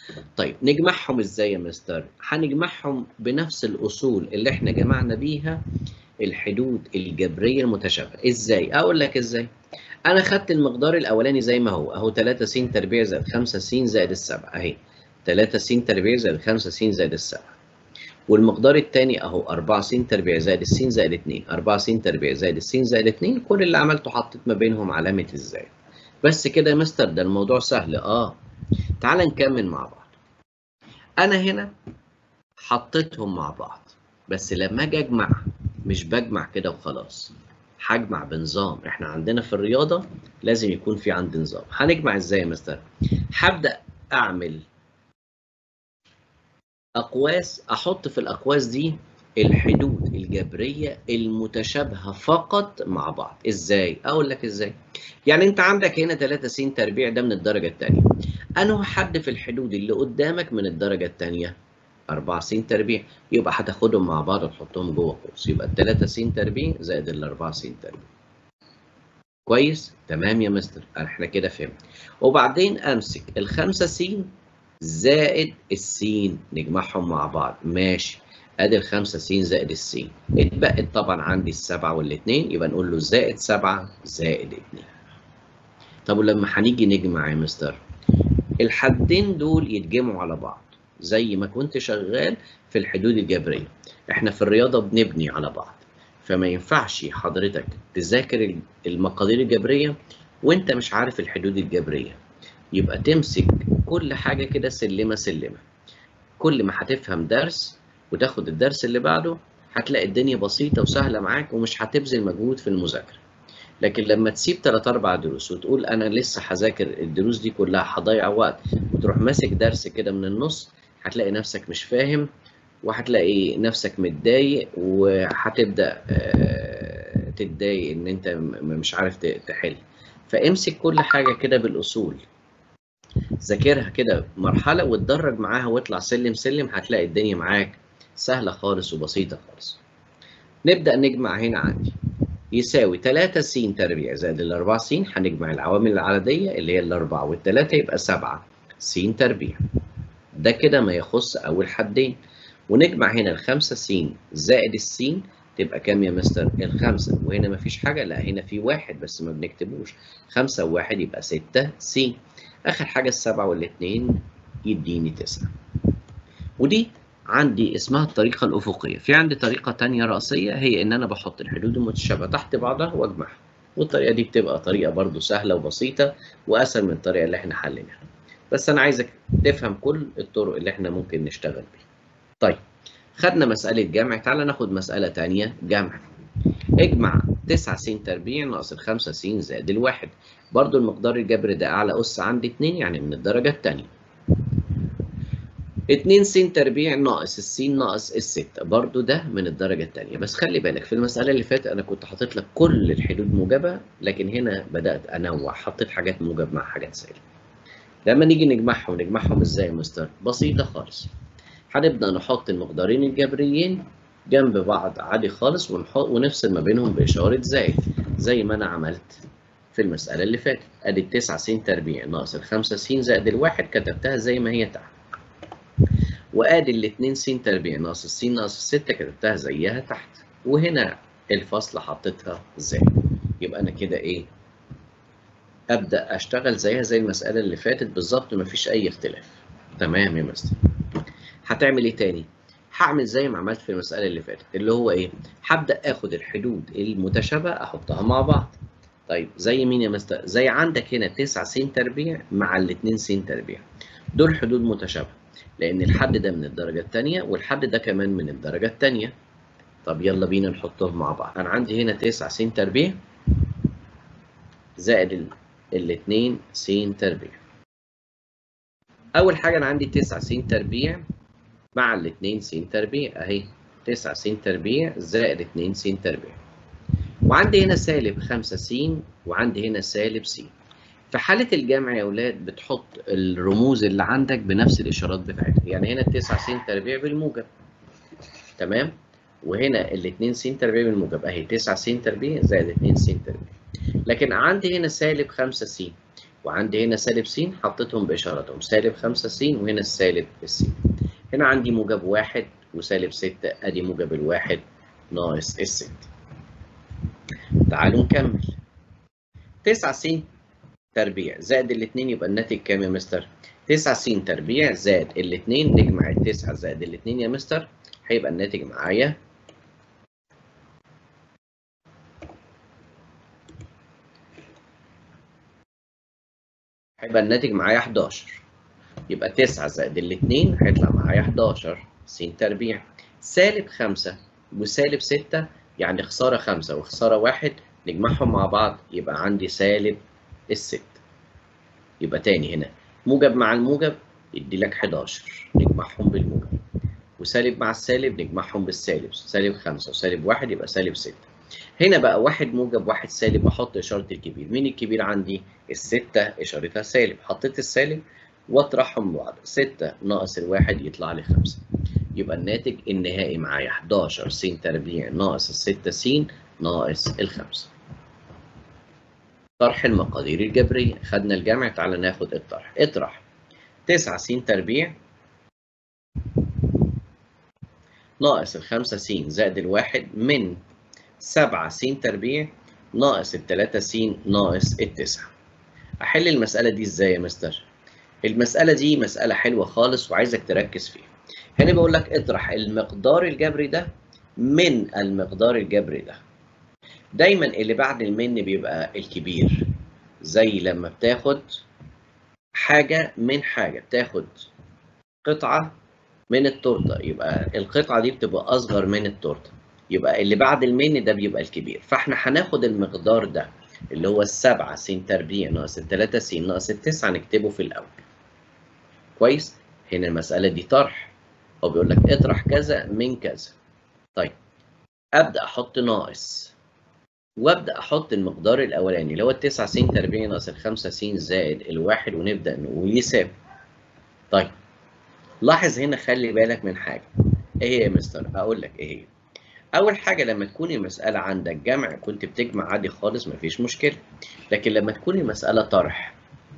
طيب نجمعهم ازاي يا مستر هنجمعهم بنفس الاصول اللي احنا جمعنا بيها الحدود الجبريه المتشابهه ازاي اقول لك ازاي انا خدت المقدار الاولاني زي ما هو اهو 3 س تربيع زائد 5 س زائد السبعة اهي 3 س تربيع زائد 5 س زائد السبعة والمقدار الثاني اهو 4 س تربيع زائد الس زائد 2 4 س تربيع زائد الس زائد 2 كل اللي عملته حطيت ما بينهم علامه الزائد بس كده يا مستر ده الموضوع سهل اه تعال نكمل مع بعض انا هنا حطيتهم مع بعض بس لما اجي اجمع مش بجمع كده وخلاص هجمع بنظام احنا عندنا في الرياضه لازم يكون في عندي نظام هنجمع ازاي يا مستر هبدا اعمل اقواس احط في الاقواس دي الحدود الجبريه المتشابهه فقط مع بعض ازاي اقول لك ازاي يعني انت عندك هنا 3 س تربيع ده من الدرجه الثانيه انه حد في الحدود اللي قدامك من الدرجه الثانيه 4 س تربيع يبقى هتاخدهم مع بعض وتحطهم جوه قوس يبقى ال 3 س تربيع زائد ال 4 س تربيع كويس تمام يا مستر احنا كده فهمنا وبعدين امسك ال 5 س زائد السين نجمعهم مع بعض ماشي ادي ال 5 س زائد السين اتبقت طبعا عندي السبعه والاثنين يبقى نقول له زائد 7 زائد 2 طب ولما هنيجي نجمع يا مستر الحدين دول يتجمعوا على بعض زي ما كنت شغال في الحدود الجبريه احنا في الرياضه بنبني على بعض فما ينفعش حضرتك تذاكر المقادير الجبريه وانت مش عارف الحدود الجبريه يبقى تمسك كل حاجه كده سلمه سلمه كل ما هتفهم درس وتاخد الدرس اللي بعده هتلاقي الدنيا بسيطه وسهله معاك ومش هتبذل مجهود في المذاكره لكن لما تسيب 3 4 دروس وتقول انا لسه هذاكر الدروس دي كلها هضيع وقت وتروح ماسك درس كده من النص هتلاقي نفسك مش فاهم وهتلاقي نفسك متضايق وهتبدا تتضايق ان انت مش عارف تحل فامسك كل حاجه كده بالاصول ذاكرها كده مرحله واتدرج معاها واطلع سلم سلم هتلاقي الدنيا معاك سهله خالص وبسيطه خالص نبدا نجمع هنا عندي يساوي 3 س تربيع زائد ال 4 س هنجمع العوامل العدديه اللي هي الاربعه والثلاثه يبقى 7 س تربيع ده كده ما يخص اول حدين ونجمع هنا ال 5 س زائد السين تبقى كام يا مستر؟ الخمسة وهنا مفيش حاجة لا هنا في واحد بس ما بنكتبوش خمسة وواحد يبقى ستة س آخر حاجة السبعة والاتنين يديني تسعة ودي عندي اسمها الطريقة الأفقية في عندي طريقة تانية رأسية هي إن أنا بحط الحدود المتشابهة تحت بعضها وأجمعها والطريقة دي بتبقى طريقة برضو سهلة وبسيطة وأسهل من الطريقة اللي إحنا حليناها بس أنا عايزك تفهم كل الطرق اللي إحنا ممكن نشتغل بيها طيب خدنا مسألة جمع تعالى ناخد مسألة تانية جمع اجمع 9 س تربيع ناقص ال 5 س زائد الواحد برضو المقدار الجبري ده أعلى أس عندي 2 يعني من الدرجة التانية 2 س تربيع ناقص الس ناقص الستة برضو ده من الدرجة التانية بس خلي بالك في المسألة اللي فاتت أنا كنت حاطط لك كل الحدود موجبة لكن هنا بدأت أنوع حطيت حاجات موجب مع حاجات سالب لما نيجي نجمعهم نجمعهم ازاي يا مستر؟ بسيطة خالص هنبدأ نحط المقدارين الجبريين جنب بعض عادي خالص ونحط ونفصل ما بينهم بإشارة زائد زي ما أنا عملت في المسألة اللي فاتت أدي التسعة س تربيع ناقص الخمسة س زائد الواحد كتبتها زي ما هي تحت وادي الاتنين س تربيع ناقص الس ناقص الستة كتبتها زيها تحت وهنا الفصل حطيتها زائد يبقى انا كده ايه ابدا اشتغل زيها زي المساله اللي فاتت بالظبط مفيش اي اختلاف تمام يا مستر هتعمل ايه تاني هعمل زي ما عملت في المساله اللي فاتت اللي هو ايه هبدا اخد الحدود المتشابهه احطها مع بعض طيب زي مين يا مستر زي عندك هنا 9 س تربيع مع الاتنين س تربيع دول حدود متشابهه لأن الحد ده من الدرجة الثانية والحد ده كمان من الدرجة الثانية. طب يلا بينا نحطهم مع بعض. أنا عندي هنا 9 س تربيع زائد الاتنين س تربيع. أول حاجة أنا عندي 9 س تربيع مع الاتنين س تربيع أهي 9 س تربيع زائد 2 س تربيع. وعندي هنا سالب 5 س وعندي هنا سالب س. في حالة الجمع يا أولاد بتحط الرموز اللي عندك بنفس الإشارات بتاعتها، يعني هنا التسعة س تربيع بالموجب. تمام؟ وهنا الاتنين س تربيع بالموجب، أهي 9 س تربيع زائد 2 س تربيع. لكن عندي هنا سالب 5 س. وعندي هنا سالب س حطيتهم بإشارتهم سالب 5 س وهنا السالب الس هنا عندي موجب واحد وسالب 6 ادي موجب الواحد ناقص الست تعالوا نكمل 9 س تربيع زائد الاثنين يبقى الناتج كام يا مستر؟ 9 س تربيع زائد الاثنين نجمع التسعة زائد الاثنين يا مستر هيبقى الناتج معايا هيبقى الناتج معايا 11 يبقى 9 زائد الاثنين هيطلع معايا 11 س تربيع سالب 5 وسالب 6 يعني خسارة 5 وخسارة 1 نجمعهم مع بعض يبقى عندي سالب الست يبقى تاني هنا موجب مع الموجب يدي لك 11 نجمعهم بالموجب وسالب مع السالب نجمعهم بالسالب سالب 5 وسالب 1 يبقى سالب 6 هنا بقى واحد موجب واحد سالب احط اشاره الكبير مين الكبير عندي الستة اشارتها سالب حطيت السالب واطرحهم من بعض 6 ناقص الواحد يطلع لي 5 يبقى الناتج النهائي معايا 11 س تربيع ناقص الستة س ناقص الخمسة طرح المقادير الجبرية خدنا الجمع تعالى ناخد الطرح اطرح 9 س تربيع ناقص الخمسة س زائد الواحد من 7 س تربيع ناقص التلاتة س ناقص التسعة أحل المسألة دي إزاي يا مستر؟ المسألة دي مسألة حلوة خالص وعايزك تركز فيها هنا بقول لك اطرح المقدار الجبري ده من المقدار الجبري ده دايما اللي بعد المن بيبقى الكبير زي لما بتاخد حاجة من حاجة بتاخد قطعة من التورتة يبقى القطعة دي بتبقى أصغر من التورتة يبقى اللي بعد المن ده بيبقى الكبير فاحنا هناخد المقدار ده اللي هو السبعة س تربيع ناقص التلاتة س ناقص التسعة نكتبه في الأول كويس هنا المسألة دي طرح هو بيقول لك اطرح كذا من كذا طيب أبدأ أحط ناقص وابدا احط المقدار الاولاني اللي هو التسعة س تربيع ناقص الخمسة س زائد الواحد ونبدا نقول يساوي طيب لاحظ هنا خلي بالك من حاجه ايه هي يا مستر اقول لك ايه هي اول حاجه لما تكون المساله عندك جمع كنت بتجمع عادي خالص مفيش مشكله لكن لما تكون المساله طرح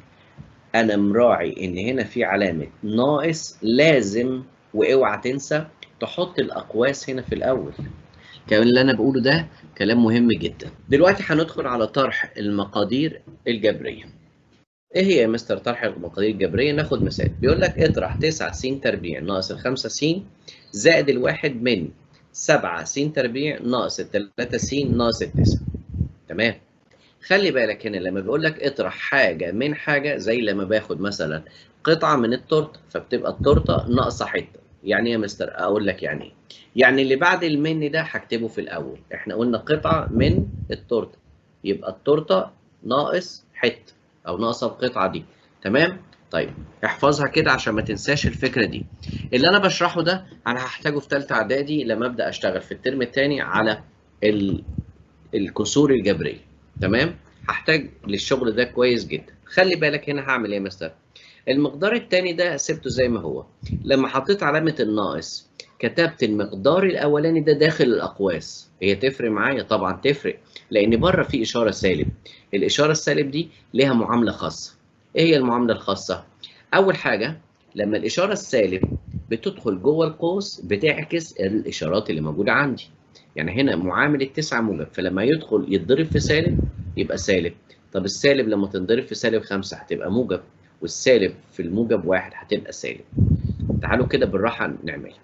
انا مراعي ان هنا في علامه ناقص لازم واوعى تنسى تحط الاقواس هنا في الاول الكلام اللي انا بقوله ده كلام مهم جدا دلوقتي هندخل على طرح المقادير الجبريه ايه هي يا مستر طرح المقادير الجبريه ناخد مثال بيقول لك اطرح 9 س تربيع ناقص الخمسة س زائد الواحد من 7 س تربيع ناقص التلاتة س ناقص التسعة تمام خلي بالك هنا لما بيقول لك اطرح حاجه من حاجه زي لما باخد مثلا قطعه من التورته فبتبقى التورته ناقصه حته يعني ايه يا مستر اقول لك يعني ايه يعني اللي بعد المن ده هكتبه في الاول احنا قلنا قطعه من التورته يبقى التورته ناقص حته او ناقصه القطعه دي تمام طيب احفظها كده عشان ما تنساش الفكره دي اللي انا بشرحه ده انا هحتاجه في ثالثه اعدادي لما ابدا اشتغل في الترم الثاني على ال... الكسور الجبريه تمام هحتاج للشغل ده كويس جدا خلي بالك هنا هعمل ايه يا مستر المقدار الثاني ده سبته زي ما هو لما حطيت علامه الناقص كتبت المقدار الاولاني ده داخل الاقواس هي تفرق معايا طبعا تفرق لان بره في اشاره سالب الاشاره السالب دي ليها معامله خاصه ايه هي المعامله الخاصه اول حاجه لما الاشاره السالب بتدخل جوه القوس بتعكس الاشارات اللي موجوده عندي يعني هنا معامل التسعة موجب فلما يدخل يتضرب في سالب يبقى سالب طب السالب لما تنضرب في سالب خمسة هتبقى موجب والسالب في الموجب واحد هتبقى سالب تعالوا كده بالراحة نعملها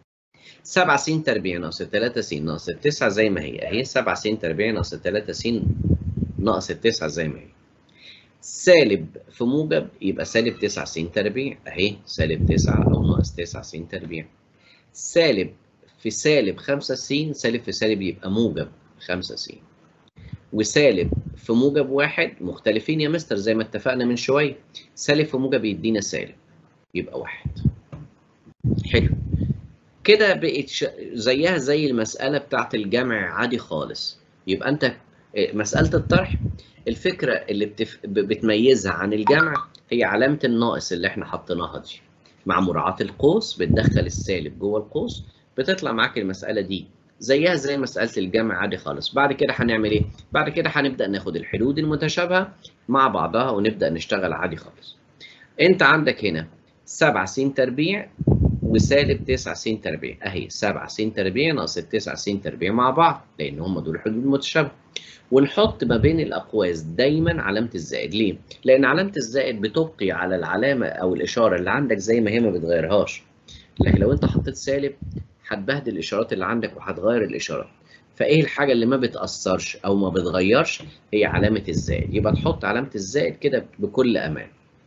7 س تربيع ناقص 3 س ناقص 9 زي ما هي اهي 7 س تربيع ناقص 3 س ناقص 9 زي ما هي سالب في موجب يبقى سالب 9 س تربيع اهي سالب 9 او ناقص 9 س تربيع سالب في سالب 5 س سالب في سالب يبقى موجب 5 س وسالب في موجب واحد مختلفين يا مستر زي ما اتفقنا من شويه سالب في موجب يدينا سالب يبقى واحد حلو كده بقت ش... زيها زي المساله بتاعت الجمع عادي خالص يبقى انت مساله الطرح الفكره اللي بتف... بتميزها عن الجمع هي علامه الناقص اللي احنا حطيناها دي مع مراعاه القوس بتدخل السالب جوه القوس بتطلع معاك المساله دي زيها زي مساله الجمع عادي خالص بعد كده هنعمل ايه بعد كده هنبدا ناخد الحدود المتشابهه مع بعضها ونبدا نشتغل عادي خالص انت عندك هنا 7 س تربيع وسالب 9 س تربيع اهي 7 س تربيع ناقص 9 س تربيع مع بعض لان هم دول الحدود المتشابهه ونحط ما بين الاقواس دايما علامه الزائد ليه لان علامه الزائد بتبقي على العلامه او الاشاره اللي عندك زي ما هي ما بتغيرهاش لكن لو انت حطيت سالب هتبهدل الاشارات اللي عندك وهتغير الاشارات فايه الحاجه اللي ما بتاثرش او ما بتغيرش هي علامه الزائد يبقى تحط علامه الزائد كده بكل امان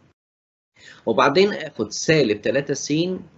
وبعدين اخد سالب 3 س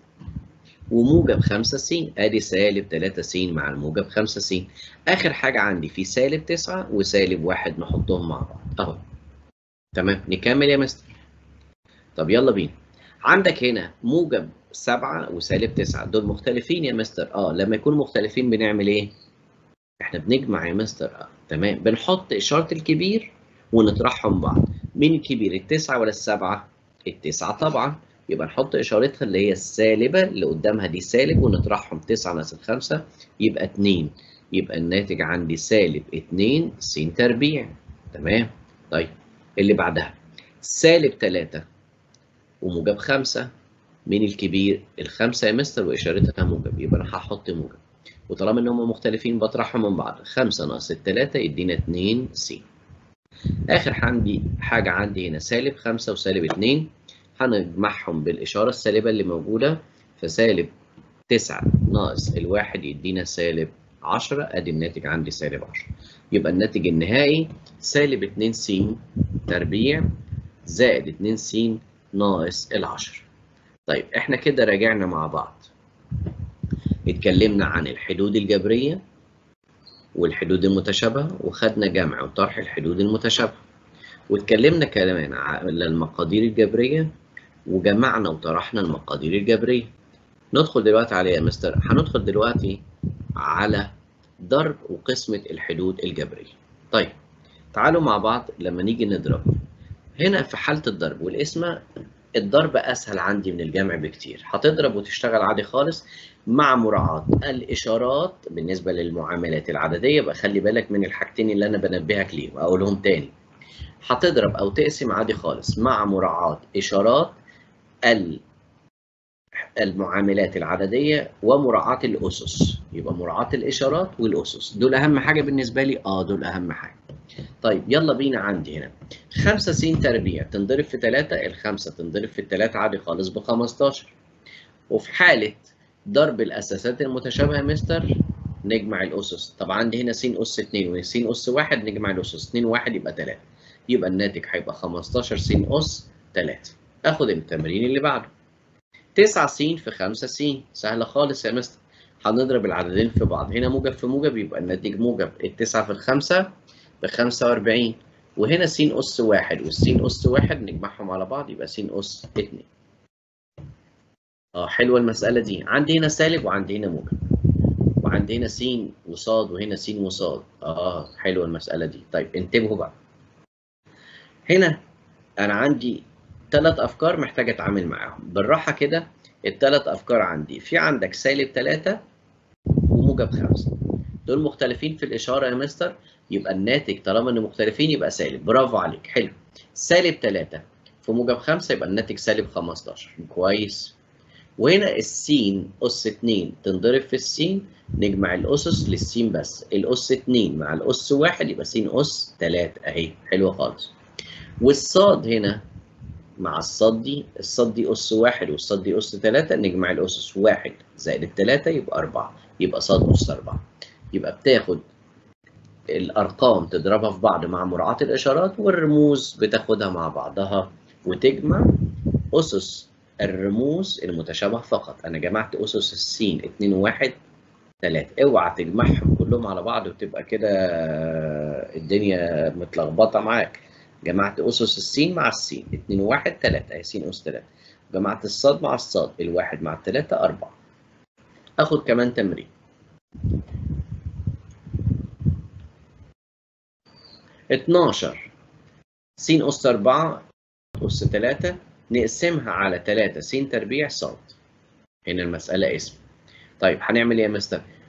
وموجب 5 س ادي سالب 3 س مع الموجب 5 س اخر حاجه عندي في سالب 9 وسالب 1 نحطهم مع بعض اهو تمام نكمل يا مستر طب يلا بينا عندك هنا موجب 7 وسالب 9 دول مختلفين يا مستر اه لما يكونوا مختلفين بنعمل ايه احنا بنجمع يا مستر اه تمام بنحط اشاره الكبير ونطرحهم بعض مين الكبير التسعة ولا السبعة التسعة طبعا يبقى نحط اشارتها اللي هي السالبه اللي قدامها دي سالب ونطرحهم 9 ناقص 5 يبقى 2 يبقى الناتج عندي سالب 2 س تربيع تمام طيب اللي بعدها سالب 3 وموجب 5 مين الكبير الخمسة يا مستر واشارتها موجب يبقى انا هحط موجب وطالما ان هم مختلفين بطرحهم من بعض 5 ناقص 3 يدينا 2 س اخر عندي حاجه عندي هنا سالب 5 وسالب 2 هنجمعهم بالإشارة السالبة اللي موجودة فسالب 9 ناقص الواحد يدينا سالب 10 أدي الناتج عندي سالب 10 يبقى الناتج النهائي سالب 2 س تربيع زائد 2 س ناقص العشر طيب احنا كده راجعنا مع بعض اتكلمنا عن الحدود الجبرية والحدود المتشابهة وخدنا جمع وطرح الحدود المتشابهة واتكلمنا كمان على المقادير الجبرية وجمعنا وطرحنا المقادير الجبرية ندخل دلوقتي على يا مستر هندخل دلوقتي على ضرب وقسمة الحدود الجبرية طيب تعالوا مع بعض لما نيجي نضرب هنا في حالة الضرب والقسمة الضرب أسهل عندي من الجمع بكتير هتضرب وتشتغل عادي خالص مع مراعاة الإشارات بالنسبة للمعاملات العددية بقى خلي بالك من الحاجتين اللي أنا بنبهك ليهم أقولهم تاني هتضرب أو تقسم عادي خالص مع مراعاة إشارات المعاملات العددية ومراعاة الأسس يبقى مراعاة الإشارات والأسس دول أهم حاجة بالنسبة لي آه دول أهم حاجة طيب يلا بينا عندي هنا 5 س تربيع تنضرب في 3 الخمسة تنضرب في التلاتة عادي خالص ب 15 وفي حالة ضرب الأساسات المتشابهة مستر نجمع الأسس طب عندي هنا س أس 2 وس أس 1 نجمع الأسس 2 1 يبقى 3 يبقى الناتج هيبقى 15 س أس 3 اخد التمرين اللي بعده 9 س في 5 س سهله خالص يا مستر هنضرب العددين في بعض هنا موجب في موجب يبقى الناتج موجب التسعة في الخمسة ب 45 وهنا س أس واحد والس أس واحد نجمعهم على بعض يبقى س أس 2 اه حلوه المسألة دي عندي هنا سالب وعندي هنا موجب وعندي هنا س وصاد وهنا س وصاد اه حلوه المسألة دي طيب انتبهوا بقى هنا أنا عندي ثلاث افكار محتاج اتعامل معاهم بالراحه كده الثلاث افكار عندي في عندك سالب 3 وموجب 5 دول مختلفين في الاشاره يا مستر يبقى الناتج طالما ان مختلفين يبقى سالب برافو عليك حلو سالب 3 في موجب 5 يبقى الناتج سالب 15 كويس وهنا السين اس 2 تنضرب في السين نجمع الاسس للسين بس الاس 2 مع الاس 1 يبقى س اس 3 اهي حلوه خالص والصاد هنا مع الصاد دي الصاد دي أس واحد والصاد دي أس تلاتة نجمع الأسس واحد زائد التلاتة يبقى أربعة يبقى صاد أس أربعة يبقى بتاخد الأرقام تضربها في بعض مع مراعاة الإشارات والرموز بتاخدها مع بعضها وتجمع أسس الرموز المتشابهة فقط أنا جمعت أسس السين اتنين وواحد تلاتة اوعى تجمعهم كلهم على بعض وتبقى كده الدنيا متلخبطة معاك جمعت أسس السين مع السين 2 1 3 أهي س أس 3 جمعت الصاد مع الصاد الواحد مع التلاتة 4 آخد كمان تمرين اتناشر س أس 4 أس 3 نقسمها على 3 س تربيع صاد هنا المسألة اسم طيب هنعمل ايه يا مستر؟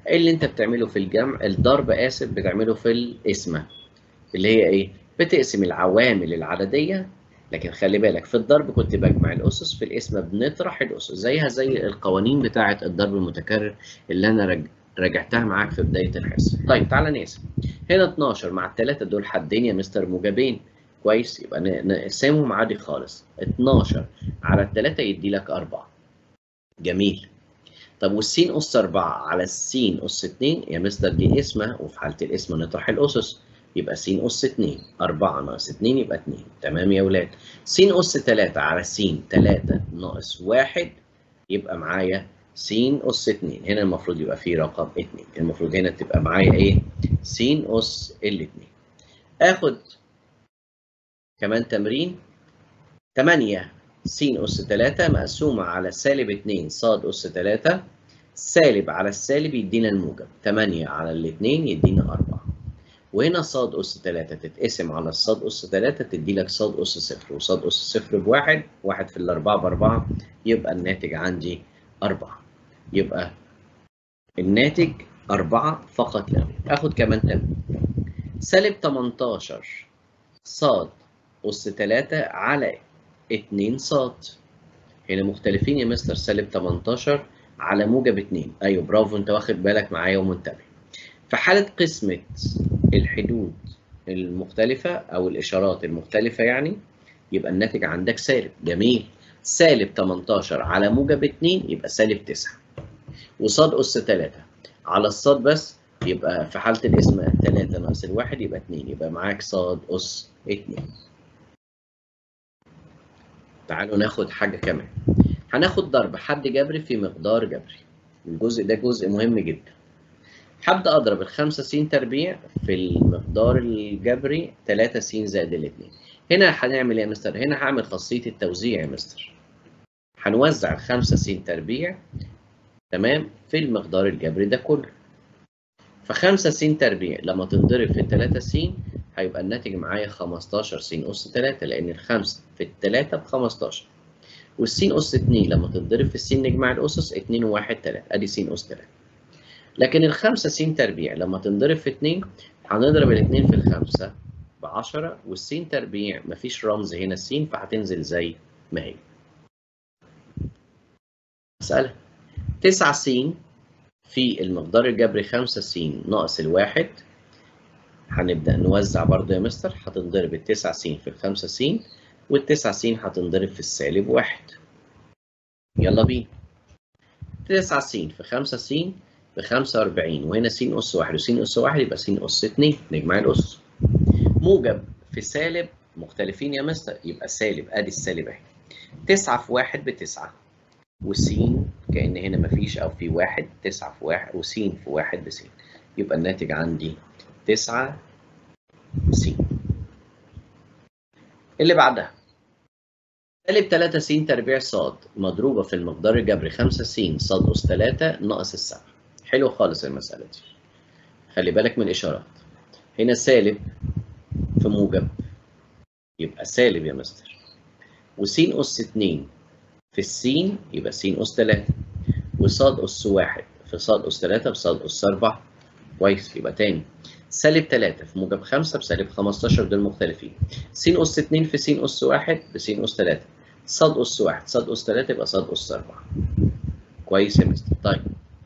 اللي انت بتعمله في الجمع الضرب اسف بتعمله في القسمه اللي هي ايه بتقسم العوامل العدديه لكن خلي بالك في الضرب كنت بجمع الاسس في القسمه بنطرح الاسس زيها زي القوانين بتاعه الضرب المتكرر اللي انا رج... راجعتها معاك في بدايه الحصه طيب تعالى نقسم هنا 12 مع الثلاثه دول حدين يا مستر موجبين كويس يبقى نقسمهم عادي خالص 12 على الثلاثه يدي لك 4 جميل طب والسين أس 4 على السين أس 2 يا مستر دي اسمة وفي حالة الاسم نطرح الأسس يبقى س أس 2 4 ناقص 2 يبقى 2 تمام يا ولاد س أس 3 على س 3 ناقص 1 يبقى معايا س أس 2 هنا المفروض يبقى فيه رقم 2 المفروض هنا تبقى معايا إيه س أس ال 2 آخد كمان تمرين 8 س أس 3 مقسومة على سالب 2 ص أس 3 سالب على السالب يدينا الموجب 8 على الاثنين يدينا 4 وهنا ص أس 3 تتقسم على الصاد أس 3 تدي لك ص أس 0 وص أس 0 بواحد واحد في الأربعة بأربعة يبقى الناتج عندي 4 يبقى الناتج 4 فقط لا غير آخد كمان تمرين سالب 18 ص أس 3 على 2 ص هنا مختلفين يا مستر سالب 18 على موجب 2 ايوه برافو انت واخد بالك معايا ومنتبه في حالة قسمة الحدود المختلفة أو الإشارات المختلفة يعني يبقى الناتج عندك سالب جميل سالب 18 على موجب 2 يبقى سالب 9 وصاد أس 3 على الصاد بس يبقى في حالة الاسم 3 ناقص الواحد يبقى 2 يبقى معاك صاد أس 2 تعالوا ناخد حاجة كمان هناخد ضرب حد جبري في مقدار جبري الجزء ده جزء مهم جدا هبدأ أضرب الخمسة س تربيع في المقدار الجبري 3 س زائد الاتنين هنا هنعمل إيه يا مستر؟ هنا هعمل خاصية التوزيع يا مستر هنوزع الخمسة س تربيع تمام في المقدار الجبري ده كله فخمسة س تربيع لما تنضرب في 3 س هيبقى الناتج معايا 15 س أس 3 لأن الخمسة في التلاتة ب 15 والسين أس 2 لما تنضرب في السين نجمع الأسس 2 و1 3 أدي س أس 3 لكن الخمسة س تربيع لما تنضرب في 2 هنضرب الاثنين في الخمسة ب 10 والسين تربيع مفيش رمز هنا السين فهتنزل زي ما هي. مسألة 9 س في المقدار الجبري 5 س ناقص الواحد هنبدأ نوزع برضه يا مستر هتنضرب التسع س في الخمسة س والتسع س هتنضرب في السالب واحد يلا بينا تسعة س في خمسة س ب 45 وهنا س أس واحد وس أس واحد يبقى س أس 2 نجمع الأس موجب في سالب مختلفين يا مستر يبقى سالب ادي السالب اهي 9 في 1 بتسعة وس كأن هنا مفيش أو في واحد 9 في 1 وس في 1 بس يبقى الناتج عندي 9 س اللي بعدها سالب 3 س تربيع ص مضروبة في المقدار الجبري 5 س ص أس 3 ناقص السبعة حلو خالص المسألة دي خلي بالك من الإشارات هنا سالب في موجب يبقى سالب يا مستر وس أس 2 في السين يبقى س أس 3 وصاد أس 1 في صاد أس 3 بصاد أس 4 كويس يبقى تاني سالب 3 في موجب 5 بسالب 15 دول مختلفين س أس 2 في س أس 1 بس أس 3 صاد أس 1 صاد أس 3 يبقى صاد أس 4 كويس يا مستر طيب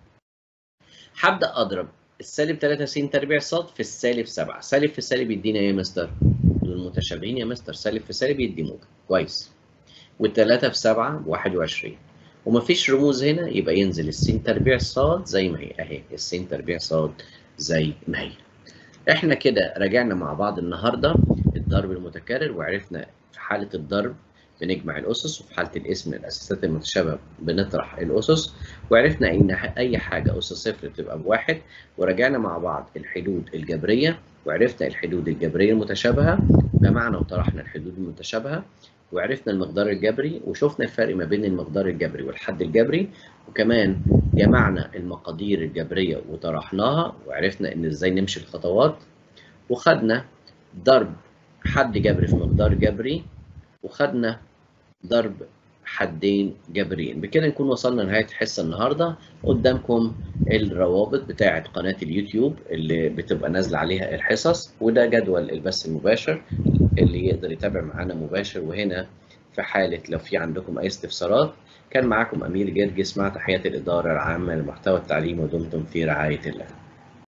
هبدأ أضرب السالب 3 س تربيع ص في السالب 7 سالب في سالب يدينا ايه يا مستر؟ دول متشابهين يا مستر سالب في سالب يدي موجب كويس والتلاتة في 7 ب 21 ومفيش رموز هنا يبقى ينزل السين تربيع ص زي ما هي اهي السين تربيع ص زي ما هي احنا كده راجعنا مع بعض النهارده الضرب المتكرر وعرفنا في حالة الضرب بنجمع الأسس وفي حالة الاسم الأساسات المتشابهة بنطرح الأسس وعرفنا إن أي حاجة أس صفر بتبقى بواحد وراجعنا مع بعض الحدود الجبرية وعرفنا الحدود الجبرية المتشابهة جمعنا وطرحنا الحدود المتشابهة وعرفنا المقدار الجبري وشفنا الفرق ما بين المقدار الجبري والحد الجبري وكمان جمعنا المقادير الجبرية وطرحناها وعرفنا إن إزاي نمشي الخطوات وخدنا ضرب حد جبري في مقدار جبري وخدنا ضرب حدين جبريين بكده نكون وصلنا لنهاية الحصة النهاردة قدامكم الروابط بتاعة قناة اليوتيوب اللي بتبقى نازلة عليها الحصص وده جدول البث المباشر اللي يقدر يتابع معانا مباشر وهنا في حالة لو في عندكم أي استفسارات كان معاكم أمير جرجس مع تحيات الإدارة العامة للمحتوى التعليمي ودمتم في رعاية الله